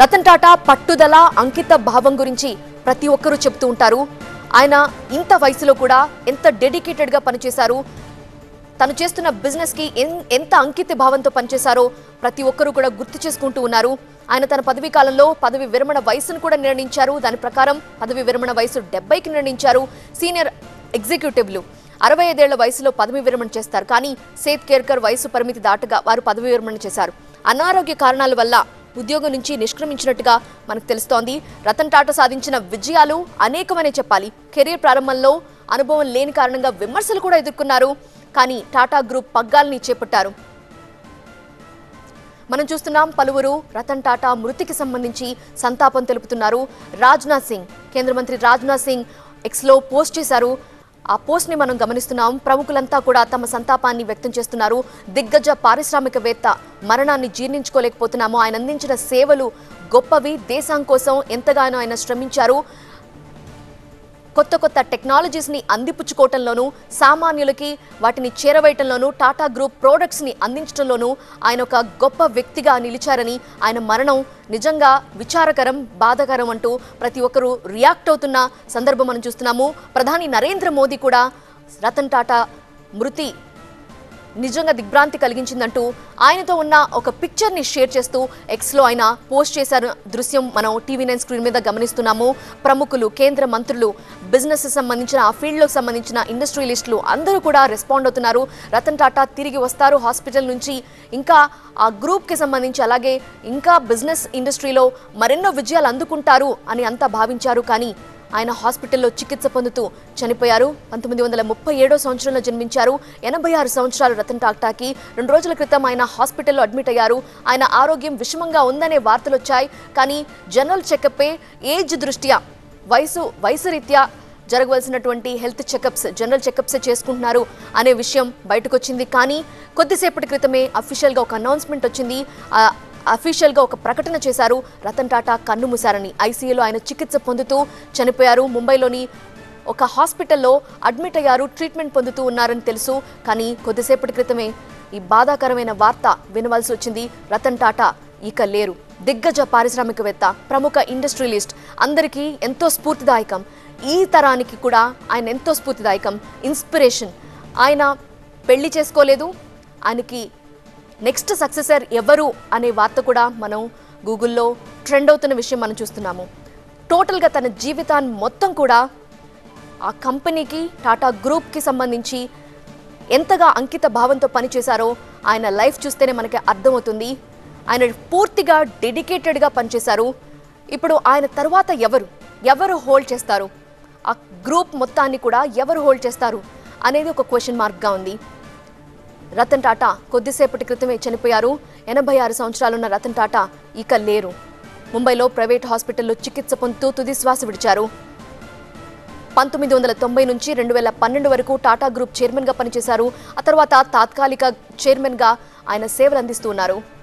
రతన్ టాటా పట్టుదల అంకిత భావం గురించి ప్రతి ఒక్కరూ చెప్తూ ఉంటారు ఆయన ఇంత వయసులో కూడా ఎంత డెడికేటెడ్గా పనిచేశారు తను చేస్తున్న బిజినెస్ కి ఎన్- ఎంత అంకిత భావంతో పనిచేశారో ప్రతి ఒక్కరూ కూడా గుర్తు చేసుకుంటూ ఉన్నారు ఆయన తన పదవీ కాలంలో పదవి విరమణ వయసును కూడా నిర్ణయించారు దాని ప్రకారం పదవి విరమణ వయసు డెబ్బైకి నిర్ణయించారు సీనియర్ ఎగ్జిక్యూటివ్లు అరవై ఐదేళ్ల వయసులో పదవి విరమణ చేస్తారు కానీ సేత్ కేర్కర్ వయసు పరిమితి దాటగా వారు పదవి విరమణ చేశారు అనారోగ్య కారణాల వల్ల ఉద్యోగం నుంచి నిష్క్రమించినట్టుగా మనకు తెలుస్తోంది రతన్ టాటా సాధించిన విజయాలు అనేకమనే చెప్పాలి కెరీర్ ప్రారంభంలో అనుభవం లేని కారణంగా విమర్శలు కూడా ఎదుర్కొన్నారు కానీ టాటా గ్రూప్ పగ్గాల్ని చేపట్టారు మనం చూస్తున్నాం పలువురు రతన్ టాటా మృతికి సంబంధించి సంతాపం తెలుపుతున్నారు రాజ్నాథ్ సింగ్ కేంద్ర మంత్రి రాజ్నాథ్ సింగ్ ఎక్స్లో పోస్ట్ చేశారు ఆ పోస్ట్ని మనం గమనిస్తున్నాం ప్రముఖులంతా కూడా తమ సంతాపాన్ని వ్యక్తం చేస్తున్నారు దిగ్గజ పారిశ్రామికవేత్త మరణాన్ని జీర్ణించుకోలేకపోతున్నాము ఆయన అందించిన సేవలు గొప్పవి దేశం కోసం ఎంతగానో ఆయన శ్రమించారు కొత్త కొత్త టెక్నాలజీస్ని అందిపుచ్చుకోవటంలోనూ సామాన్యులకి వాటిని చేరవేయటంలోనూ టాటా గ్రూప్ ప్రోడక్ట్స్ని అందించడంలోనూ ఆయన ఒక గొప్ప వ్యక్తిగా నిలిచారని ఆయన మరణం నిజంగా విచారకరం బాధాకరం అంటూ ప్రతి ఒక్కరూ రియాక్ట్ అవుతున్న సందర్భం మనం చూస్తున్నాము ప్రధాని నరేంద్ర మోదీ కూడా రతన్ టాటా మృతి నిజంగా దిగ్భ్రాంతి కలిగించిందంటూ ఆయనతో ఉన్న ఒక పిక్చర్ని షేర్ చేస్తూ ఎక్స్లో ఆయన పోస్ట్ చేశారు దృశ్యం మనం టీవీ నైన్ స్క్రీన్ మీద గమనిస్తున్నాము ప్రముఖులు కేంద్ర మంత్రులు బిజినెస్ సంబంధించిన ఆ ఫీల్డ్లోకి సంబంధించిన ఇండస్ట్రియలిస్టులు అందరూ కూడా రెస్పాండ్ అవుతున్నారు రతన్ టాటా తిరిగి వస్తారు హాస్పిటల్ నుంచి ఇంకా ఆ గ్రూప్కి సంబంధించి అలాగే ఇంకా బిజినెస్ ఇండస్ట్రీలో మరెన్నో విజయాలు అందుకుంటారు అని అంతా భావించారు కానీ ఆయన హాస్పిటల్లో చికిత్స పొందుతూ చనిపోయారు పంతొమ్మిది వందల ముప్పై ఏడో సంవత్సరంలో జన్మించారు ఎనభై ఆరు సంవత్సరాలు రతన్ టాటాకి రెండు రోజుల క్రితం ఆయన హాస్పిటల్లో అడ్మిట్ అయ్యారు ఆయన ఆరోగ్యం విషమంగా ఉందనే వార్తలు వచ్చాయి కానీ జనరల్ చెకప్పే ఏజ్ దృష్ట్యా వయసు వయసు రీత్యా జరగవలసినటువంటి హెల్త్ చెకప్స్ జనరల్ చెకప్స్ చేసుకుంటున్నారు అనే విషయం బయటకు వచ్చింది కానీ కొద్దిసేపటి క్రితమే అఫీషియల్గా ఒక అనౌన్స్మెంట్ వచ్చింది ఆ అఫీషియల్గా ఒక ప్రకటన చేశారు రతన్ టాటా కన్ను మూశారని ఐసీయూలో ఆయన చికిత్స పొందుతూ చనిపోయారు ముంబైలోని ఒక హాస్పిటల్లో అడ్మిట్ అయ్యారు ట్రీట్మెంట్ పొందుతూ ఉన్నారని తెలుసు కానీ కొద్దిసేపటి క్రితమే ఈ బాధాకరమైన వార్త వినవలసి వచ్చింది రతన్ టాటా ఇక లేరు దిగ్గజ పారిశ్రామికవేత్త ప్రముఖ ఇండస్ట్రియలిస్ట్ అందరికీ ఎంతో స్ఫూర్తిదాయకం ఈ తరానికి కూడా ఆయన ఎంతో స్ఫూర్తిదాయకం ఇన్స్పిరేషన్ ఆయన పెళ్లి చేసుకోలేదు ఆయనకి నెక్స్ట్ సక్సెసర్ ఎవరు అనే వార్త కూడా మనం గూగుల్లో ట్రెండ్ అవుతున్న విషయం మనం చూస్తున్నాము టోటల్గా తన జీవితాన్ని మొత్తం కూడా ఆ కంపెనీకి టాటా గ్రూప్కి సంబంధించి ఎంతగా అంకిత భావంతో పనిచేశారో ఆయన లైఫ్ చూస్తేనే మనకి అర్థమవుతుంది ఆయన పూర్తిగా డెడికేటెడ్గా పనిచేశారు ఇప్పుడు ఆయన తర్వాత ఎవరు ఎవరు హోల్డ్ చేస్తారు ఆ గ్రూప్ మొత్తాన్ని కూడా ఎవరు హోల్డ్ చేస్తారు అనేది ఒక క్వశ్చన్ మార్క్గా ఉంది రతన్ టాటా కొద్దిసేపటి క్రితమే చనిపోయారు ఎనభై ఆరు సంవత్సరాలున్న రతన్ టాటా ఇక లేరు ముంబైలో ప్రైవేట్ హాస్పిటల్లో చికిత్స పొందుతూ తుది శ్వాస విడిచారు పంతొమ్మిది వందల తొంభై నుంచి రెండు వేల పన్నెండు వరకు టాటా గ్రూప్ చైర్మన్గా పనిచేశారు ఆ తర్వాత తాత్కాలిక చైర్మన్గా ఆయన సేవలు అందిస్తూ ఉన్నారు